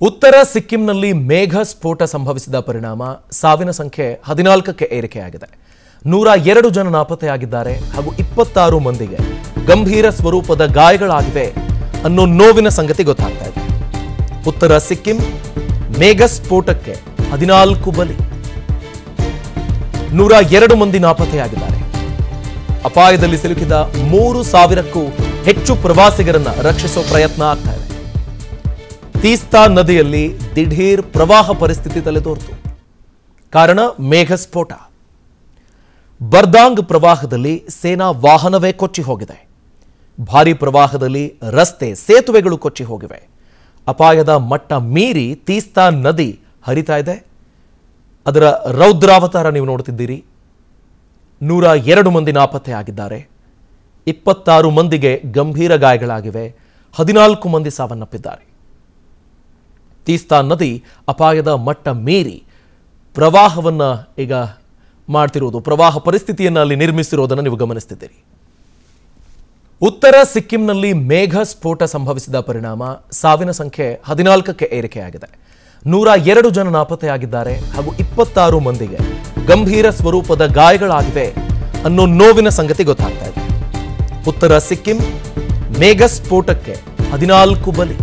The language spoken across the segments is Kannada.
ಉತ್ತರ ಸಿಕ್ಕಿಂನಲ್ಲಿ ಮೇಘ ಸ್ಫೋಟ ಸಂಭವಿಸಿದ ಪರಿಣಾಮ ಸಾವಿನ ಸಂಖ್ಯೆ ಹದಿನಾಲ್ಕಕ್ಕೆ ಏರಿಕೆಯಾಗಿದೆ ನೂರ ಎರಡು ಜನ ನಾಪತ್ತೆಯಾಗಿದ್ದಾರೆ ಹಾಗೂ ಇಪ್ಪತ್ತಾರು ಮಂದಿಗೆ ಗಂಭೀರ ಸ್ವರೂಪದ ಗಾಯಗಳಾಗಿವೆ ಅನ್ನೋ ನೋವಿನ ಸಂಗತಿ ಗೊತ್ತಾಗ್ತಾ ಇದೆ ಉತ್ತರ ಸಿಕ್ಕಿಂ ಮೇಘ ಸ್ಫೋಟಕ್ಕೆ ಹದಿನಾಲ್ಕು ಬಲಿ ನೂರ ಎರಡು ಮಂದಿ ನಾಪತ್ತೆಯಾಗಿದ್ದಾರೆ ಅಪಾಯದಲ್ಲಿ ಸಿಲುಕಿದ ಮೂರು ಸಾವಿರಕ್ಕೂ ಹೆಚ್ಚು ಪ್ರವಾಸಿಗರನ್ನ ರಕ್ಷಿಸೋ ಪ್ರಯತ್ನ ಆಗ್ತಾ ಇದೆ ತೀಸ್ತಾ ನದಿಯಲ್ಲಿ ದಿಢೀರ್ ಪ್ರವಾಹ ಪರಿಸ್ಥಿತಿ ತಲೆದೋರ್ತು ಕಾರಣ ಮೇಘ ಸ್ಫೋಟ ಬರ್ದಾಂಗ್ ಪ್ರವಾಹದಲ್ಲಿ ಸೇನಾ ವಾಹನವೇ ಕೊಚ್ಚಿ ಹೋಗಿದೆ ಭಾರೀ ಪ್ರವಾಹದಲ್ಲಿ ರಸ್ತೆ ಸೇತುವೆಗಳು ಕೊಚ್ಚಿ ಹೋಗಿವೆ ಅಪಾಯದ ಮಟ್ಟ ಮೀರಿ ತೀಸ್ತಾ ನದಿ ಹರಿತಾ ಇದೆ ಅದರ ರೌದ್ರಾವತಾರ ನೀವು ನೋಡ್ತಿದ್ದೀರಿ ನೂರ ಎರಡು ಮಂದಿ ನಾಪತ್ತೆಯಾಗಿದ್ದಾರೆ ಇಪ್ಪತ್ತಾರು ಮಂದಿಗೆ ಗಂಭೀರ ಗಾಯಗಳಾಗಿವೆ ಹದಿನಾಲ್ಕು ಮಂದಿ ಸಾವನ್ನಪ್ಪಿದ್ದಾರೆ ತೀಸ್ತಾ ನದಿ ಅಪಾಯದ ಮಟ್ಟ ಮೀರಿ ಪ್ರವಾಹವನ್ನ ಈಗ ಮಾಡ್ತಿರೋದು ಪ್ರವಾಹ ಪರಿಸ್ಥಿತಿಯನ್ನು ಅಲ್ಲಿ ನಿರ್ಮಿಸಿರೋದನ್ನು ನೀವು ಗಮನಿಸ್ತಿದ್ದೀರಿ ಉತ್ತರ ಸಿಕ್ಕಿಂನಲ್ಲಿ ಮೇಘ ಸ್ಫೋಟ ಸಂಭವಿಸಿದ ಪರಿಣಾಮ ಸಾವಿನ ಸಂಖ್ಯೆ ಹದಿನಾಲ್ಕಕ್ಕೆ ಏರಿಕೆಯಾಗಿದೆ ನೂರ ಎರಡು ಜನ ನಾಪತ್ತೆಯಾಗಿದ್ದಾರೆ ಹಾಗೂ ಇಪ್ಪತ್ತಾರು ಮಂದಿಗೆ ಗಂಭೀರ ಸ್ವರೂಪದ ಗಾಯಗಳಾಗಿವೆ ಅನ್ನೋ ನೋವಿನ ಸಂಗತಿ ಗೊತ್ತಾಗ್ತಾ ಇದೆ ಉತ್ತರ ಸಿಕ್ಕಿಂ ಮೇಘ ಸ್ಫೋಟಕ್ಕೆ ಹದಿನಾಲ್ಕು ಬಲಿ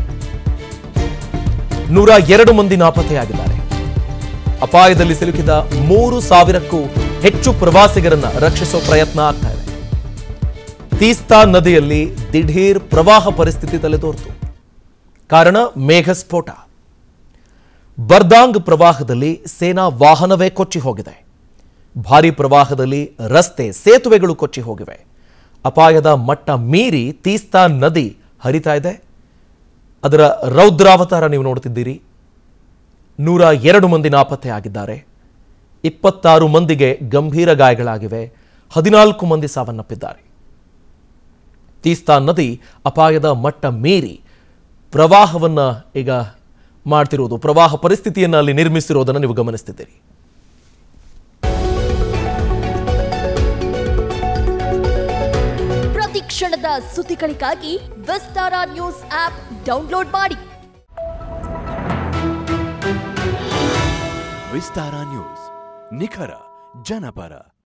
ನೂರ ಎರಡು ಮಂದಿ ನಾಪತ್ತೆಯಾಗಿದ್ದಾರೆ ಅಪಾಯದಲ್ಲಿ ಸಿಲುಕಿದ ಮೂರು ಸಾವಿರಕ್ಕೂ ಹೆಚ್ಚು ಪ್ರವಾಸಿಗರನ್ನ ರಕ್ಷಿಸೋ ಪ್ರಯತ್ನ ಆಗ್ತಾ ಇದೆ ತೀಸ್ತಾ ನದಿಯಲ್ಲಿ ದಿಢೀರ್ ಪ್ರವಾಹ ಪರಿಸ್ಥಿತಿ ತಲೆದೋರ್ತು ಕಾರಣ ಮೇಘ ಸ್ಫೋಟ ಬರ್ದಾಂಗ್ ಪ್ರವಾಹದಲ್ಲಿ ಸೇನಾ ವಾಹನವೇ ಕೊಚ್ಚಿ ಹೋಗಿದೆ ಭಾರೀ ಪ್ರವಾಹದಲ್ಲಿ ರಸ್ತೆ ಸೇತುವೆಗಳು ಕೊಚ್ಚಿ ಹೋಗಿವೆ ಅಪಾಯದ ಮಟ್ಟ ಮೀರಿ ತೀಸ್ತಾ ನದಿ ಹರಿತಾ ಇದೆ ಅದರ ರೌದ್ರಾವತಾರ ನೀವು ನೋಡ್ತಿದ್ದೀರಿ ನೂರ ಎರಡು ಮಂದಿ ನಾಪತ್ತೆಯಾಗಿದ್ದಾರೆ ಇಪ್ಪತ್ತಾರು ಮಂದಿಗೆ ಗಂಭೀರ ಗಾಯಗಳಾಗಿವೆ ಹದಿನಾಲ್ಕು ಮಂದಿ ಸಾವನ್ನಪ್ಪಿದ್ದಾರೆ ತೀಸ್ತಾ ನದಿ ಅಪಾಯದ ಮಟ್ಟ ಮೀರಿ ಪ್ರವಾಹವನ್ನ ಈಗ ಮಾಡ್ತಿರೋದು ಪ್ರವಾಹ ಪರಿಸ್ಥಿತಿಯನ್ನು ಅಲ್ಲಿ ನಿರ್ಮಿಸಿರೋದನ್ನು ನೀವು ಗಮನಿಸ್ತಿದ್ದೀರಿ ಪ್ರತಿ ಕ್ಷಣದ ಸುದ್ದಿಗಳಿಗಾಗಿ ವಿಸ್ತಾರ ನ್ಯೂಸ್ ಆಪ್ ಡೌನ್ಲೋಡ್ ಮಾಡಿ ವಿಸ್ತಾರ ನ್ಯೂಸ್ ನಿಖರ ಜನಪರ